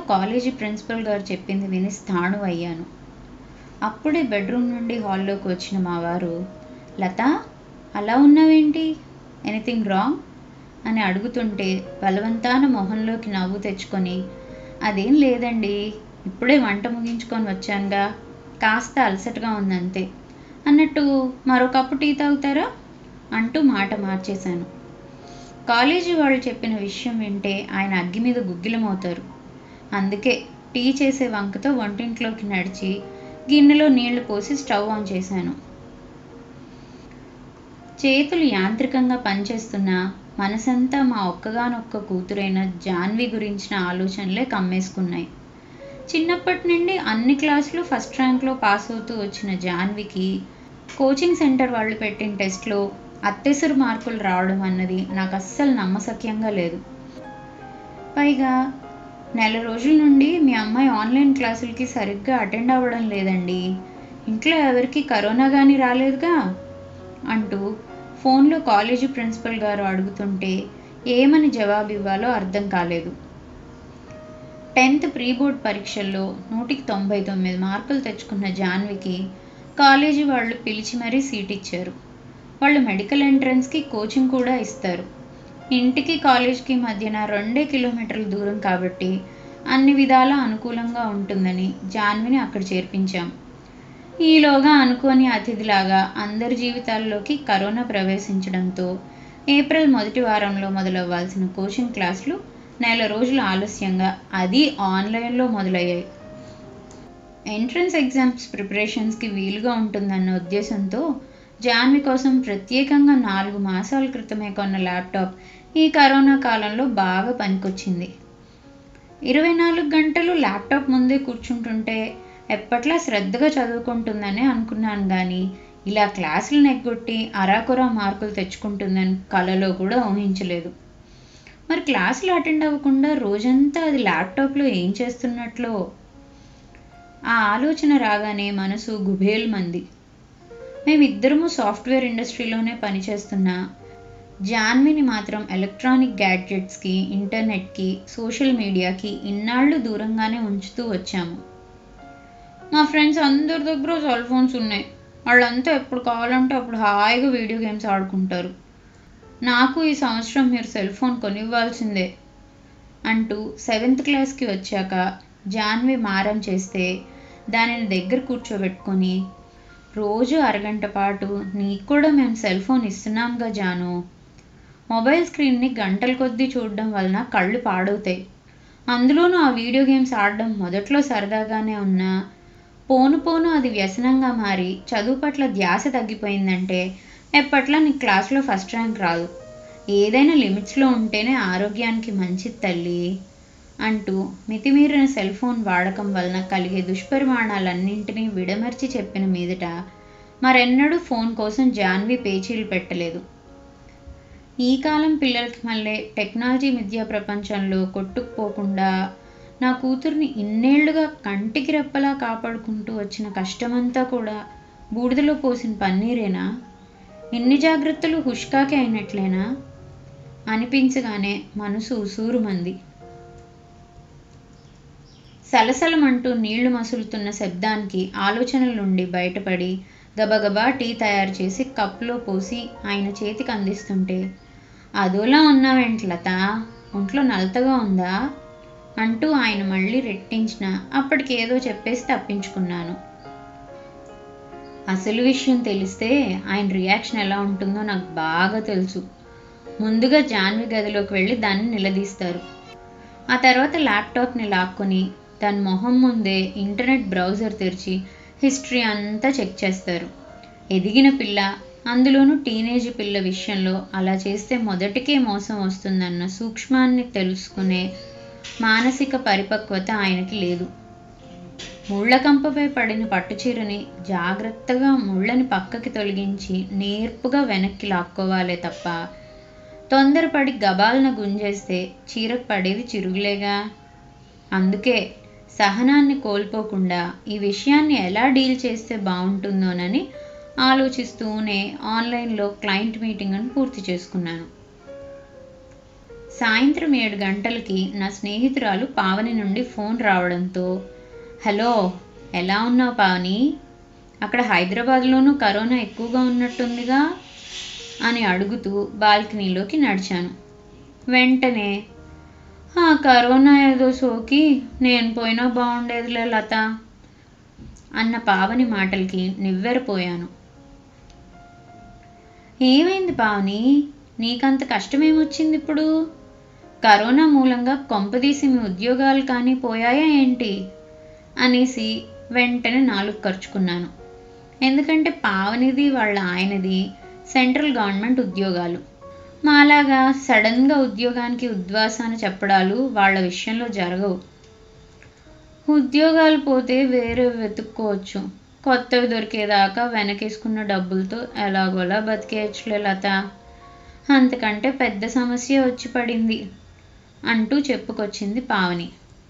college principal గారు చెప్పింది విని స్థాణు అయ్యాను అప్పుడే బెడ్రూమ్ నుండి హాల్లోకి వచ్చిన మా వారు లత అలా ఉన్నావేంటి ఎనీథింగ్ రాంగ్ అని అడుగుతుంటే బలవంతాన మొహంలోకి నవ్వు తెచ్చుకొని అదేం లేదండి ఇప్పుడే వంట ముగించుకొని వచ్చానుగా కాస్త అలసటగా ఉందంతే అన్నట్టు మరో కప్పు టీ తాగుతారా అంటూ మాట మార్చేశాను కాలేజీ వాళ్ళు చెప్పిన విషయం వింటే ఆయన అగ్గి మీద గుగ్గిలమవుతారు అందుకే టీ చేసే వంకతో వంటింట్లోకి నడిచి గిన్నెలో నీళ్లు పోసి స్టవ్ ఆన్ చేశాను చేతులు యాంత్రికంగా పనిచేస్తున్నా మనసంతా మా ఒక్కగానొక్క కూతురైన జాన్వి గురించిన ఆలోచనలే కమ్మేసుకున్నాయి చిన్నప్పటి నుండి అన్ని క్లాసులు ఫస్ట్ ర్యాంక్లో పాస్ అవుతూ వచ్చిన జాన్వికి కోచింగ్ సెంటర్ వాళ్ళు పెట్టిన టెస్ట్లో అత్తెసరు మార్కులు రావడం అన్నది నాకు అస్సలు నమ్మశక్యంగా లేదు పైగా నెల రోజుల నుండి మీ అమ్మాయి ఆన్లైన్ క్లాసులకి సరిగ్గా అటెండ్ అవ్వడం లేదండి ఇంట్లో ఎవరికి కరోనా కానీ రాలేదుగా అంటూ ఫోన్లో కాలేజీ ప్రిన్సిపల్ గారు అడుగుతుంటే ఏమని జవాబు ఇవ్వాలో అర్థం కాలేదు టెన్త్ ప్రీ బోర్డ్ పరీక్షల్లో నూటికి తొంభై తొమ్మిది మార్కులు తెచ్చుకున్న జాన్వికి కాలేజీ వాళ్ళు పిలిచి మరీ సీట్ ఇచ్చారు వాళ్ళు మెడికల్ ఎంట్రన్స్కి కోచింగ్ కూడా ఇస్తారు ఇంటికి కాలేజ్కి మధ్యన రెండే కిలోమీటర్ల దూరం కాబట్టి అన్ని విధాలా అనుకూలంగా ఉంటుందని జాన్విని అక్కడ చేర్పించాం ఈలోగా అనుకోని అతిథిలాగా అందరి జీవితాల్లోకి కరోనా ప్రవేశించడంతో ఏప్రిల్ మొదటి వారంలో మొదలవ్వాల్సిన కోచింగ్ క్లాసులు నెల రోజులు ఆలస్యంగా అది ఆన్లైన్లో మొదలయ్యాయి ఎంట్రన్స్ ఎగ్జామ్స్ ప్రిపరేషన్స్కి వీలుగా ఉంటుందన్న ఉద్దేశంతో జాన్వి కోసం ప్రత్యేకంగా నాలుగు మాసాల క్రితమే కొన్న ల్యాప్టాప్ ఈ కరోనా కాలంలో బాగా పనికొచ్చింది ఇరవై నాలుగు గంటలు ల్యాప్టాప్ ముందే కూర్చుంటుంటే ఎప్పట్లా శ్రద్ధగా చదువుకుంటుందని అనుకున్నాను కానీ ఇలా క్లాసులు నెగ్గొట్టి అరాకొరా మార్కులు తెచ్చుకుంటుందని కలలో కూడా ఊహించలేదు మరి క్లాసులు అటెండ్ అవ్వకుండా రోజంతా అది ల్యాప్టాప్లో ఏం చేస్తున్నట్లో ఆ ఆలోచన రాగానే మనసు గుబేల్ మంది మేమిద్దరము సాఫ్ట్వేర్ ఇండస్ట్రీలోనే పనిచేస్తున్నా జాన్విని మాత్రం ఎలక్ట్రానిక్ గ్యాడ్జెట్స్కి ఇంటర్నెట్కి సోషల్ మీడియాకి ఇన్నాళ్ళు దూరంగానే ఉంచుతూ వచ్చాము మా ఫ్రెండ్స్ అందరి దగ్గర సెల్ ఫోన్స్ ఉన్నాయి వాళ్ళంతా ఎప్పుడు కావాలంటే అప్పుడు హాయిగా వీడియో గేమ్స్ ఆడుకుంటారు నాకు ఈ సంవత్సరం మీరు సెల్ ఫోన్ కొనివ్వాల్సిందే అంటూ సెవెంత్ క్లాస్కి వచ్చాక జాన్వి మారం చేస్తే దానిని దగ్గర కూర్చోబెట్టుకొని రోజు అరగంట పాటు నీకు కూడా మేము సెల్ ఫోన్ ఇస్తున్నాంగా జాను మొబైల్ స్క్రీన్ని గంటల కొద్దీ చూడడం వలన కళ్ళు పాడవుతాయి అందులోనూ ఆ వీడియో గేమ్స్ ఆడడం మొదట్లో సరదాగానే ఉన్నా పోను పోను అది వ్యసనంగా మారి చదువు పట్ల ధ్యాస తగ్గిపోయిందంటే ఎప్పట్లా నీ క్లాస్లో ఫస్ట్ ర్యాంక్ రాదు ఏదైనా లిమిట్స్లో ఉంటేనే ఆరోగ్యానికి మంచిది తల్లి అంటూ మితిమీరిన సెల్ ఫోన్ వాడకం వలన కలిగే దుష్పరిమాణాలన్నింటినీ విడమర్చి చెప్పిన మీదట మరెన్నడూ ఫోన్ కోసం జాన్వి పేచీలు పెట్టలేదు ఈ కాలం పిల్లలకి మళ్ళీ టెక్నాలజీ విద్యా ప్రపంచంలో కొట్టుకుపోకుండా నా కూతుర్ని ఇన్నేళ్లుగా కంటికి రెప్పలా కాపాడుకుంటూ వచ్చిన కష్టమంతా కూడా బూడిదలో పోసిన పన్నీరేనా ఇన్ని జాగ్రత్తలు హుష్కాకే అయినట్లేనా అనిపించగానే మనసు ఉసూరుమంది సలసలమంటూ నీళ్లు మసులుతున్న శబ్దానికి ఆలోచనల నుండి బయటపడి గబగబా టీ తయారు చేసి కప్లో పోసి ఆయన చేతికి అందిస్తుంటే అదోలా ఉన్నావేంటి లత ఒంట్లో నలతగా ఉందా అంటూ ఆయన మళ్ళీ రెట్టించిన అప్పటికి ఏదో చెప్పేసి తప్పించుకున్నాను అసలు విషయం తెలిస్తే ఆయన రియాక్షన్ ఎలా ఉంటుందో నాకు బాగా తెలుసు ముందుగా జాన్వి గదిలోకి వెళ్ళి దాన్ని నిలదీస్తారు ఆ తర్వాత ల్యాప్టాప్ని లాక్కొని దాని మొహం ముందే ఇంటర్నెట్ బ్రౌజర్ తెరిచి హిస్టరీ అంతా చెక్ చేస్తారు ఎదిగిన పిల్ల అందులోనూ టీనేజ్ పిల్ల విషయంలో అలా చేస్తే మొదటికే మోసం వస్తుందన్న సూక్ష్మాన్ని తెలుసుకునే మానసిక పరిపక్వత ఆయనకి లేదు ముళ్ళకంపపై పడిన పట్టుచీరని జాగ్రత్తగా ముళ్ళని పక్కకి తొలగించి నేర్పుగా వెనక్కి లాక్కోవాలే తప్ప తొందరపడి గబాలన గుంజేస్తే చీరకు పడేవి చిరుగులేగా అందుకే సహనాన్ని కోల్పోకుండా ఈ విషయాన్ని ఎలా డీల్ చేస్తే బాగుంటుందోనని ఆలోచిస్తూనే ఆన్లైన్లో క్లయింట్ మీటింగ్ను పూర్తి చేసుకున్నాను సాయంత్రం ఏడు గంటలకి నా స్నేహితురాలు పావని నుండి ఫోన్ రావడంతో హలో ఎలా ఉన్నావు పావని అక్కడ హైదరాబాద్లోనూ కరోనా ఎక్కువగా ఉన్నట్టుందిగా అని అడుగుతూ బాల్కనీలోకి నడిచాను వెంటనే "ఆ, కరోనా ఏదో సోకి నేను పోయినా బాగుండేదిలే లత అన్న పావని మాటలకి నివ్వెరపోయాను ఏమైంది పావని నీకంత కష్టమేమొచ్చింది ఇప్పుడు కరోనా మూలంగా కొంపదీసి మీ ఉద్యోగాలు కానీ పోయాయా ఏంటి అనేసి వెంటనే నాలుగు ఖర్చుకున్నాను ఎందుకంటే పావనిది వాళ్ళ ఆయనది సెంట్రల్ గవర్నమెంట్ ఉద్యోగాలు మాలాగా సడన్గా ఉద్యోగానికి ఉద్వాసాన చెప్పడాలు వాళ్ళ విషయంలో జరగవు ఉద్యోగాలు పోతే వేరే వెతుక్కోవచ్చు కొత్తవి దొరికేదాకా వెనకేసుకున్న డబ్బులతో ఎలాగోలా బతికేయచ్చులే లత అంతకంటే పెద్ద సమస్య వచ్చి పడింది అంటూ చెప్పుకొచ్చింది పావని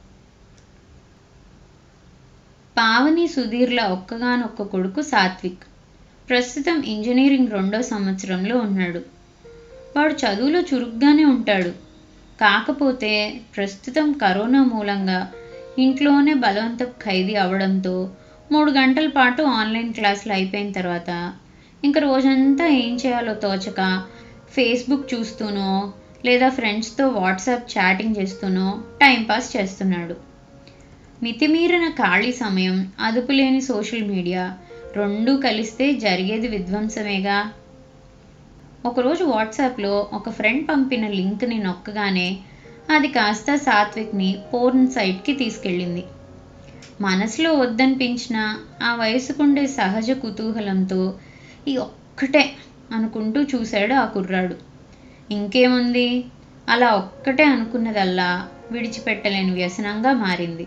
పావని సుధీర్ల ఒక్కగానొక్క కొడుకు సాత్విక్ ప్రస్తుతం ఇంజనీరింగ్ రెండో సంవత్సరంలో ఉన్నాడు వాడు చదువులో చురుగ్గానే ఉంటాడు కాకపోతే ప్రస్తుతం కరోనా మూలంగా ఇంట్లోనే బలవంత ఖైదీ అవడంతో మూడు గంటల పాటు ఆన్లైన్ క్లాసులు అయిపోయిన తర్వాత ఇంక రోజంతా ఏం చేయాలో తోచక ఫేస్బుక్ చూస్తూనో లేదా ఫ్రెండ్స్తో వాట్సాప్ చాటింగ్ చేస్తూనో టైంపాస్ చేస్తున్నాడు మితిమీరిన ఖాళీ సమయం అదుపులేని సోషల్ మీడియా రెండూ కలిస్తే జరిగేది విధ్వంసమేగా ఒకరోజు వాట్సాప్లో ఒక ఫ్రెండ్ పంపిన లింక్ని నొక్కగానే అది కాస్త సాత్విక్ని పోర్న్ సైట్కి తీసుకెళ్ళింది మనసులో వద్దనిపించిన ఆ వయసుకుండే సహజ కుతూహలంతో ఈ ఒక్కటే అనుకుంటూ చూశాడు ఆ కుర్రాడు ఇంకేముంది అలా ఒక్కటే అనుకున్నదల్లా విడిచిపెట్టలేని వ్యసనంగా మారింది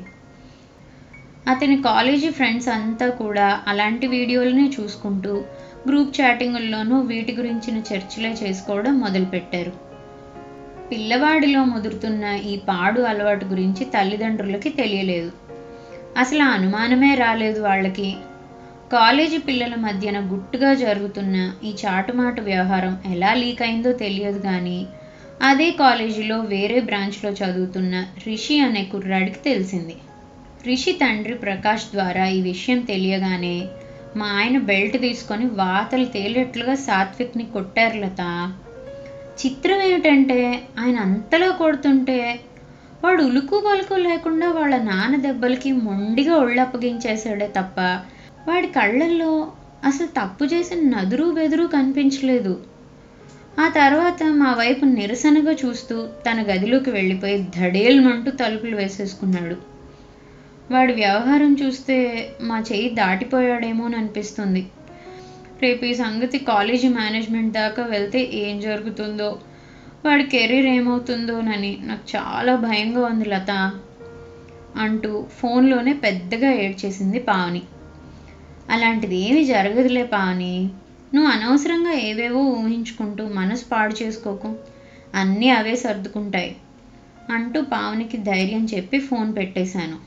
అతని కాలేజీ ఫ్రెండ్స్ అంతా కూడా అలాంటి వీడియోలనే చూసుకుంటూ గ్రూప్ చాటింగుల్లోనూ వీటి గురించిన చర్చలే చేసుకోవడం మొదలుపెట్టారు పిల్లవాడిలో ముదురుతున్న ఈ పాడు అలవాటు గురించి తల్లిదండ్రులకి తెలియలేదు అసలు ఆ అనుమానమే రాలేదు వాళ్ళకి కాలేజీ పిల్లల మధ్యన గుట్టుగా జరుగుతున్న ఈ చాటుమాటు వ్యవహారం ఎలా లీక్ అయిందో తెలియదు కానీ అదే కాలేజీలో వేరే బ్రాంచ్లో చదువుతున్న రిషి అనే కుర్రాడికి తెలిసింది రిషి తండ్రి ప్రకాష్ ద్వారా ఈ విషయం తెలియగానే మా ఆయన బెల్ట్ తీసుకొని వాతలు తేలేట్లుగా సాత్విక్ని కొట్టారు లత చిత్రం ఏమిటంటే ఆయన అంతలా కొడుతుంటే వాడు ఉలుకు పలుకు లేకుండా వాళ్ళ నాన్న దెబ్బలకి మొండిగా ఒళ్ళప్పగించేశాడే తప్ప వాడి కళ్ళల్లో అసలు తప్పు చేసిన నదురు బెదురు కనిపించలేదు ఆ తర్వాత మా వైపు నిరసనగా చూస్తూ తన గదిలోకి వెళ్ళిపోయి ధడేల్మంటూ తలుపులు వేసేసుకున్నాడు వాడి వ్యవహారం చూస్తే మా చెయ్యి దాటిపోయాడేమోని అనిపిస్తుంది రేపు ఈ సంగతి కాలేజీ మేనేజ్మెంట్ దాకా వెళ్తే ఏం జరుగుతుందో వాడి కెరీర్ ఏమవుతుందోనని నాకు చాలా భయంగా ఉంది లత అంటూ ఫోన్లోనే పెద్దగా ఏడ్చేసింది పావని అలాంటిది ఏమీ జరగదులే పావని నువ్వు అనవసరంగా ఏవేవో ఊహించుకుంటూ మనసు పాడు చేసుకోకు అన్నీ అవే సర్దుకుంటాయి అంటూ పావనికి ధైర్యం చెప్పి ఫోన్ పెట్టేశాను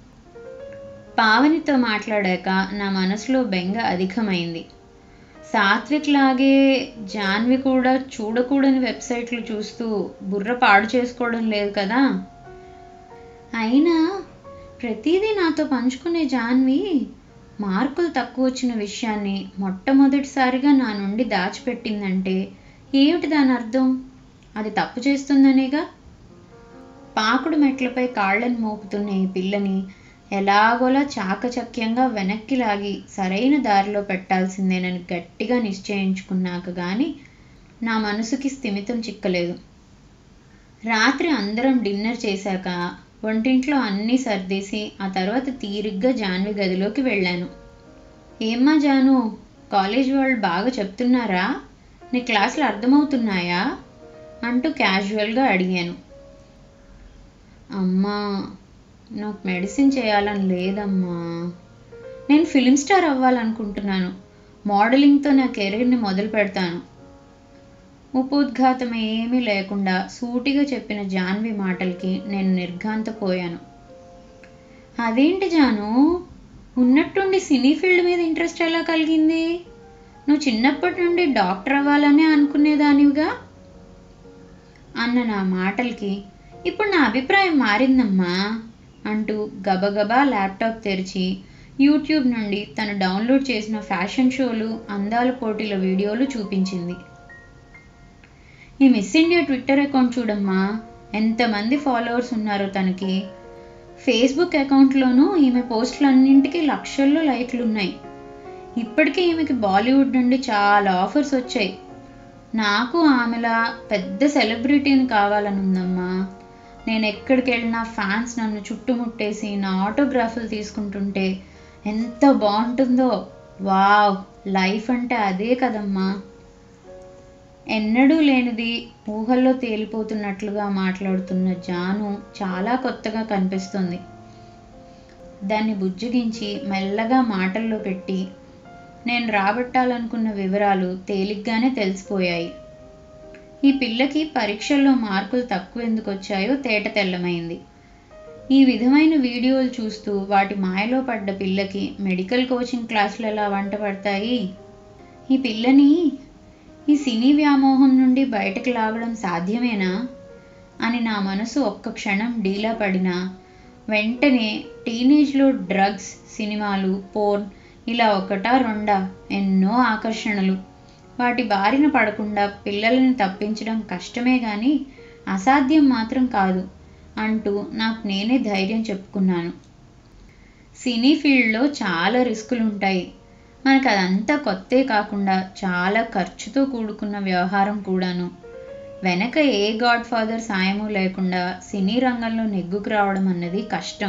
పావనితో మాట్లాడాక నా మనసులో బెంగ అధికమైంది సాత్విక్ లాగే జాన్వి కూడా చూడకూడని వెబ్సైట్లు చూస్తూ బుర్ర పాడు చేసుకోవడం లేదు కదా అయినా ప్రతిదీ నాతో పంచుకునే జాన్వి మార్కులు తక్కువ వచ్చిన విషయాన్ని మొట్టమొదటిసారిగా నా నుండి దాచిపెట్టిందంటే ఏమిటి దాని అర్థం అది తప్పు చేస్తుందనేగా పాకుడు మెట్లపై కాళ్ళని మోపుతున్న ఈ పిల్లని ఎలాగోలా చాకచక్యంగా వెనక్కి లాగి సరైన దారిలో పెట్టాల్సిందేనని గట్టిగా నిశ్చయించుకున్నాక గాని నా మనసుకి స్థిమితం చిక్కలేదు రాత్రి అందరం డిన్నర్ చేశాక వంటింట్లో అన్నీ సర్దేసి ఆ తర్వాత తీరిగ్గా జాన్వి గదిలోకి వెళ్ళాను ఏమ్మా జాను కాలేజ్ వాళ్ళు బాగా చెప్తున్నారా నీ క్లాసులు అర్థమవుతున్నాయా అంటూ క్యాజువల్గా అడిగాను అమ్మా నాకు మెడిసిన్ చేయాలని లేదమ్మా నేను ఫిలిం స్టార్ అవ్వాలనుకుంటున్నాను మోడలింగ్తో నా కెరీర్ని మొదలు పెడతాను ఉపోద్ఘాతం ఏమీ లేకుండా సూటిగా చెప్పిన జాన్వి మాటలకి నేను నిర్ఘాంతపోయాను అదేంటి జాను ఉన్నట్టుండి సినీ ఫీల్డ్ మీద ఇంట్రెస్ట్ ఎలా కలిగింది నువ్వు చిన్నప్పటి నుండి డాక్టర్ అవ్వాలనే అనుకునేదానివిగా అన్న నా మాటలకి ఇప్పుడు నా అభిప్రాయం మారిందమ్మా అంటూ గబగబా ల్యాప్టాప్ తెరిచి యూట్యూబ్ నుండి తను డౌన్లోడ్ చేసిన ఫ్యాషన్ షోలు అందాల పోటీల వీడియోలు చూపించింది ఈ మిస్ ఇండియా ట్విట్టర్ అకౌంట్ చూడమ్మా ఎంతమంది ఫాలోవర్స్ ఉన్నారో తనకి ఫేస్బుక్ అకౌంట్లోనూ ఈమె పోస్టులన్నింటికి లక్షల్లో లైక్లు ఉన్నాయి ఇప్పటికే ఈమెకి బాలీవుడ్ నుండి చాలా ఆఫర్స్ వచ్చాయి నాకు ఆమెలా పెద్ద సెలబ్రిటీని కావాలని ఉందమ్మా నేను ఎక్కడికి వెళ్ళినా ఫ్యాన్స్ నన్ను చుట్టుముట్టేసి నా ఆటోగ్రాఫ్లు తీసుకుంటుంటే ఎంత బాగుంటుందో వావ్ లైఫ్ అంటే అదే కదమ్మా ఎన్నడూ లేనిది ఊహల్లో తేలిపోతున్నట్లుగా మాట్లాడుతున్న జాను చాలా కొత్తగా కనిపిస్తుంది దాన్ని బుజ్జగించి మెల్లగా మాటల్లో పెట్టి నేను రాబట్టాలనుకున్న వివరాలు తేలిగ్గానే తెలిసిపోయాయి ఈ పిల్లకి పరీక్షల్లో మార్కులు తక్కువ ఎందుకు వచ్చాయో తేట తెల్లమైంది ఈ విధమైన వీడియోలు చూస్తూ వాటి మాయలో పడ్డ పిల్లకి మెడికల్ కోచింగ్ క్లాసులు ఎలా వంట పడతాయి ఈ పిల్లని ఈ సినీ వ్యామోహం నుండి బయటకు లాగడం సాధ్యమేనా అని నా మనసు ఒక్క క్షణం డీలా పడినా వెంటనే టీనేజ్లో డ్రగ్స్ సినిమాలు పోర్న్ ఇలా ఒకటా రెండా ఎన్నో ఆకర్షణలు వాటి బారిన పడకుండా పిల్లల్ని తప్పించడం కష్టమే కానీ అసాధ్యం మాత్రం కాదు అంటూ నాకు నేనే ధైర్యం చెప్పుకున్నాను సినీ ఫీల్డ్లో చాలా రిస్కులు ఉంటాయి మనకు అదంతా కొత్తే కాకుండా చాలా ఖర్చుతో కూడుకున్న వ్యవహారం కూడాను వెనక ఏ గాడ్ ఫాదర్ సాయము లేకుండా సినీ రంగంలో నెగ్గుకు రావడం అన్నది కష్టం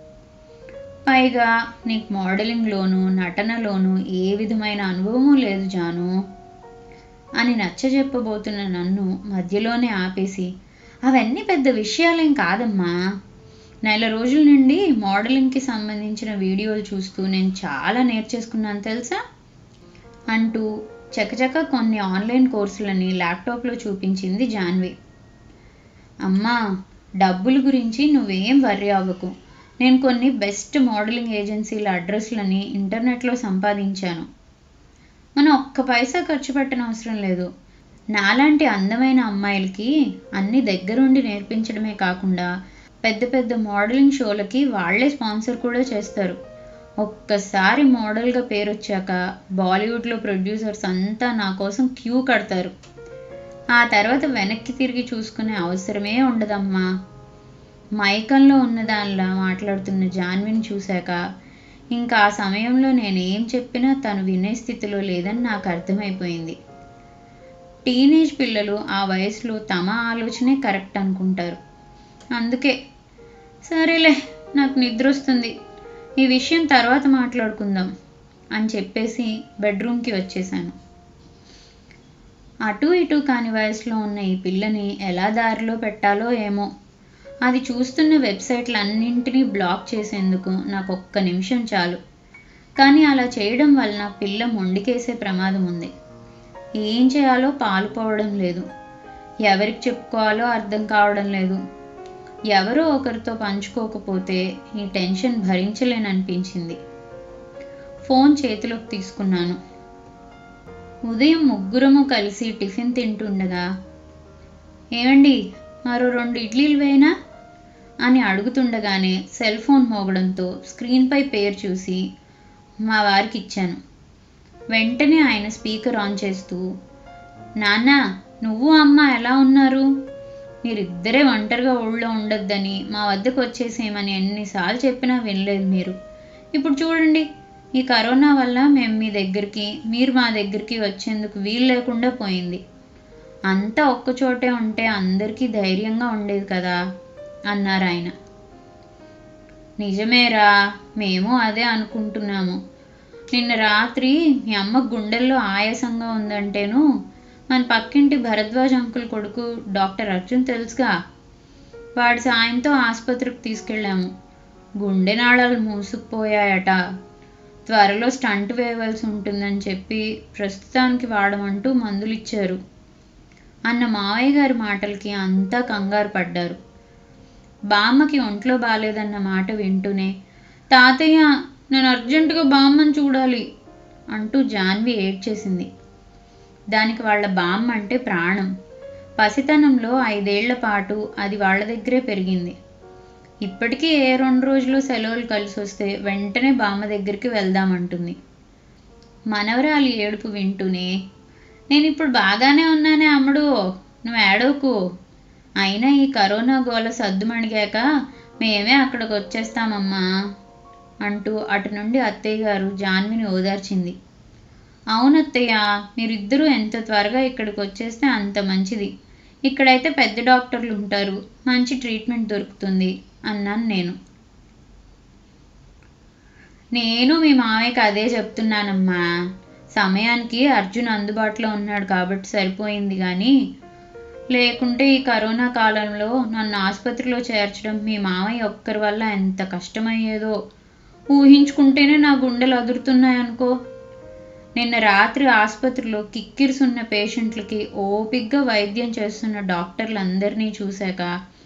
పైగా నీకు మోడలింగ్లోనూ నటనలోనూ ఏ విధమైన అనుభవము లేదు జాను అని నచ్చజెప్పబోతున్న నన్ను మధ్యలోనే ఆపేసి అవన్నీ పెద్ద విషయాలేం కాదమ్మా నెల రోజుల నుండి మోడలింగ్కి సంబంధించిన వీడియోలు చూస్తూ నేను చాలా నేర్చేసుకున్నాను తెలుసా అంటూ చకచక కొన్ని ఆన్లైన్ కోర్సులని ల్యాప్టాప్లో చూపించింది జాన్వి అమ్మా డబ్బుల గురించి నువ్వేం వర్రీ అవ్వకు నేను కొన్ని బెస్ట్ మోడలింగ్ ఏజెన్సీల అడ్రస్లని ఇంటర్నెట్లో సంపాదించాను మనం ఒక్క పైసా ఖర్చు పెట్టనవసరం అవసరం లేదు నాలాంటి అందమైన అమ్మాయిలకి అన్ని దగ్గరుండి నేర్పించడమే కాకుండా పెద్ద పెద్ద మోడలింగ్ షోలకి వాళ్ళే స్పాన్సర్ కూడా చేస్తారు ఒక్కసారి మోడల్గా పేరు వచ్చాక బాలీవుడ్లో ప్రొడ్యూసర్స్ అంతా నా కోసం క్యూ కడతారు ఆ తర్వాత వెనక్కి తిరిగి చూసుకునే అవసరమే ఉండదమ్మా మైకంలో ఉన్నదానిలా మాట్లాడుతున్న జాన్విని చూశాక ఇంకా ఆ సమయంలో నేనేం చెప్పినా తను వినే స్థితిలో లేదని నాకు అర్థమైపోయింది టీనేజ్ పిల్లలు ఆ వయసులో తమ ఆలోచనే కరెక్ట్ అనుకుంటారు అందుకే సరేలే నాకు నిద్ర వస్తుంది ఈ విషయం తర్వాత మాట్లాడుకుందాం అని చెప్పేసి బెడ్రూమ్కి వచ్చేసాను అటు ఇటు కాని వయసులో ఉన్న ఈ పిల్లని ఎలా దారిలో పెట్టాలో ఏమో అది చూస్తున్న వెబ్సైట్లన్నింటినీ బ్లాక్ చేసేందుకు నాకు ఒక్క నిమిషం చాలు కానీ అలా చేయడం వలన పిల్ల మొండికేసే ప్రమాదం ఉంది ఏం చేయాలో పాలుపోవడం లేదు ఎవరికి చెప్పుకోవాలో అర్థం కావడం లేదు ఎవరో ఒకరితో పంచుకోకపోతే ఈ టెన్షన్ భరించలేననిపించింది ఫోన్ చేతిలోకి తీసుకున్నాను ఉదయం ముగ్గురము కలిసి టిఫిన్ తింటుండగా ఏమండి మరో రెండు ఇడ్లీలు వేయనా అని అడుగుతుండగానే సెల్ ఫోన్ మోగడంతో స్క్రీన్పై పేరు చూసి మా వారికి ఇచ్చాను వెంటనే ఆయన స్పీకర్ ఆన్ చేస్తూ నాన్న నువ్వు అమ్మ ఎలా ఉన్నారు మీరిద్దరే ఒంటరిగా ఊళ్ళో ఉండొద్దని మా వద్దకు వచ్చేసేయమని ఎన్నిసార్లు చెప్పినా వినలేదు మీరు ఇప్పుడు చూడండి ఈ కరోనా వల్ల మేము మీ దగ్గరికి మీరు మా దగ్గరికి వచ్చేందుకు వీలు లేకుండా పోయింది అంతా ఒక్కచోటే ఉంటే అందరికీ ధైర్యంగా ఉండేది కదా అన్నారు ఆయన నిజమేరా మేము అదే అనుకుంటున్నాము నిన్న రాత్రి మీ అమ్మ గుండెల్లో ఆయాసంగా ఉందంటేను మన పక్కింటి భరద్వాజ్ అంకుల్ కొడుకు డాక్టర్ అర్జున్ తెలుసుగా వాడి సాయంతో ఆసుపత్రికి తీసుకెళ్ళాము గుండె నాళాలు మూసుకుపోయాయట త్వరలో స్టంట్ వేయవలసి ఉంటుందని చెప్పి ప్రస్తుతానికి వాడమంటూ మందులు ఇచ్చారు అన్న మావయ్య గారి మాటలకి అంతా కంగారు పడ్డారు బామ్మకి ఒంట్లో బాగాలేదన్న మాట వింటూనే తాతయ్య నేను అర్జెంటుగా బామ్మని చూడాలి అంటూ జాన్వి ఏడ్చేసింది దానికి వాళ్ళ బామ్మ అంటే ప్రాణం పసితనంలో ఐదేళ్ల పాటు అది వాళ్ళ దగ్గరే పెరిగింది ఇప్పటికీ ఏ రెండు రోజులు సెలవులు కలిసి వస్తే వెంటనే బామ్మ దగ్గరికి వెళ్దామంటుంది మనవరాలి ఏడుపు వింటూనే నేను ఇప్పుడు బాగానే ఉన్నానే అమ్ముడు నువ్వు ఏడవకు అయినా ఈ కరోనా గోల సద్దుమణిగాక మేమే అక్కడికి వచ్చేస్తామమ్మా అంటూ అటు నుండి అత్తయ్య గారు జాన్విని ఓదార్చింది అవునత్తయ్య మీరిద్దరూ ఎంత త్వరగా ఇక్కడికి వచ్చేస్తే అంత మంచిది ఇక్కడైతే పెద్ద డాక్టర్లు ఉంటారు మంచి ట్రీట్మెంట్ దొరుకుతుంది అన్నాను నేను నేను మీ మామయ్యకి అదే చెప్తున్నానమ్మా సమయానికి అర్జున్ అందుబాటులో ఉన్నాడు కాబట్టి సరిపోయింది కానీ లేకుంటే ఈ కరోనా కాలంలో నన్ను ఆసుపత్రిలో చేర్చడం మీ మామయ్య ఒక్కరి వల్ల ఎంత కష్టమయ్యేదో ఊహించుకుంటేనే నా గుండెలు అదురుతున్నాయనుకో నిన్న రాత్రి ఆసుపత్రిలో కిక్కిరిసున్న పేషెంట్లకి ఓపిగ్గా వైద్యం చేస్తున్న డాక్టర్లందరినీ చూశాక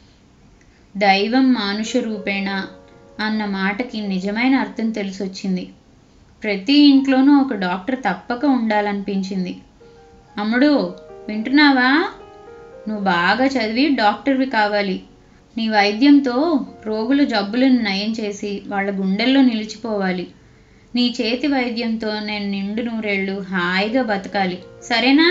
దైవం మానుష రూపేణ అన్న మాటకి నిజమైన అర్థం తెలిసొచ్చింది ప్రతి ఇంట్లోనూ ఒక డాక్టర్ తప్పక ఉండాలనిపించింది అమ్ముడు వింటున్నావా నువ్వు బాగా చదివి డాక్టర్వి కావాలి నీ వైద్యంతో రోగుల జబ్బులను నయం చేసి వాళ్ళ గుండెల్లో నిలిచిపోవాలి నీ చేతి వైద్యంతో నేను నిండు నూరేళ్ళు హాయిగా బతకాలి సరేనా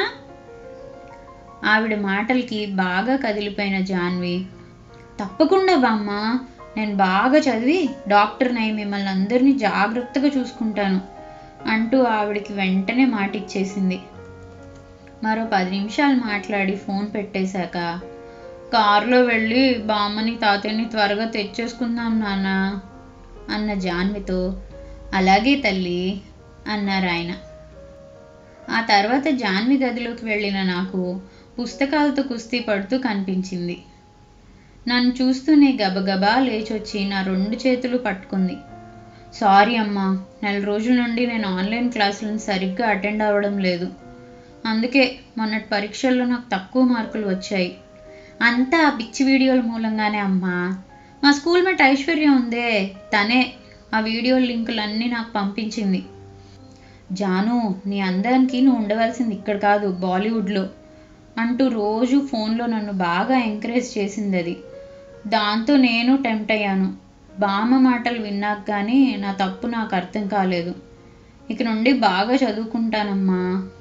ఆవిడ మాటలకి బాగా కదిలిపోయిన జాన్వి తప్పకుండా బామ్మ నేను బాగా చదివి డాక్టర్నై మిమ్మల్ని అందరినీ జాగ్రత్తగా చూసుకుంటాను అంటూ ఆవిడకి వెంటనే మాట ఇచ్చేసింది మరో పది నిమిషాలు మాట్లాడి ఫోన్ పెట్టేశాక కారులో వెళ్ళి బామ్మని తాతయ్యని త్వరగా తెచ్చేసుకుందాం నాన్న అన్న జాన్వితో అలాగే తల్లి అన్నారు ఆయన ఆ తర్వాత జాన్వి గదిలోకి వెళ్ళిన నాకు పుస్తకాలతో కుస్తీ పడుతూ కనిపించింది నన్ను చూస్తూనే గబగబా లేచొచ్చి నా రెండు చేతులు పట్టుకుంది సారీ అమ్మా నెల రోజుల నుండి నేను ఆన్లైన్ క్లాసులను సరిగ్గా అటెండ్ అవ్వడం లేదు అందుకే మొన్నటి పరీక్షల్లో నాకు తక్కువ మార్కులు వచ్చాయి అంతా ఆ పిచ్చి వీడియోల మూలంగానే అమ్మా మా స్కూల్ మేట్ ఐశ్వర్య ఉందే తనే ఆ వీడియో లింకులన్నీ నాకు పంపించింది జాను నీ అందానికి నువ్వు ఉండవలసింది ఇక్కడ కాదు బాలీవుడ్లో అంటూ రోజు ఫోన్లో నన్ను బాగా ఎంకరేజ్ చేసింది అది దాంతో నేను టెంప్ట్ అయ్యాను బామ్మ మాటలు విన్నాక కానీ నా తప్పు నాకు అర్థం కాలేదు ఇక నుండి బాగా చదువుకుంటానమ్మా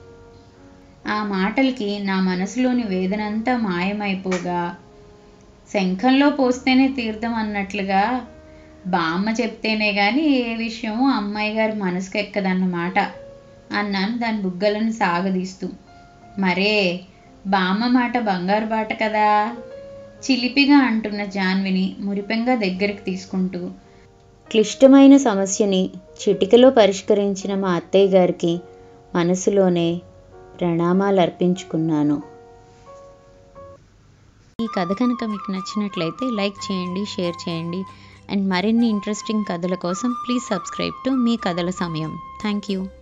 ఆ మాటలకి నా మనసులోని వేదనంతా మాయమైపోగా శంఖంలో పోస్తేనే తీర్థం అన్నట్లుగా బామ్మ చెప్తేనే కానీ ఏ విషయమో అమ్మాయి గారి మనసుకు ఎక్కదన్నమాట అన్నాను దాని బుగ్గలను సాగదీస్తూ మరే బామ్మ మాట బంగారు బాట కదా చిలిపిగా అంటున్న జాన్విని మురిపెంగా దగ్గరికి తీసుకుంటూ క్లిష్టమైన సమస్యని చిటికలో పరిష్కరించిన మా అత్తయ్య గారికి మనసులోనే ప్రణామాలు అర్పించుకున్నాను ఈ కథ కనుక మీకు నచ్చినట్లయితే లైక్ చేయండి షేర్ చేయండి అండ్ మరిన్ని ఇంట్రెస్టింగ్ కథల కోసం ప్లీజ్ సబ్స్క్రైబ్ టు మీ కథల సమయం థ్యాంక్ యూ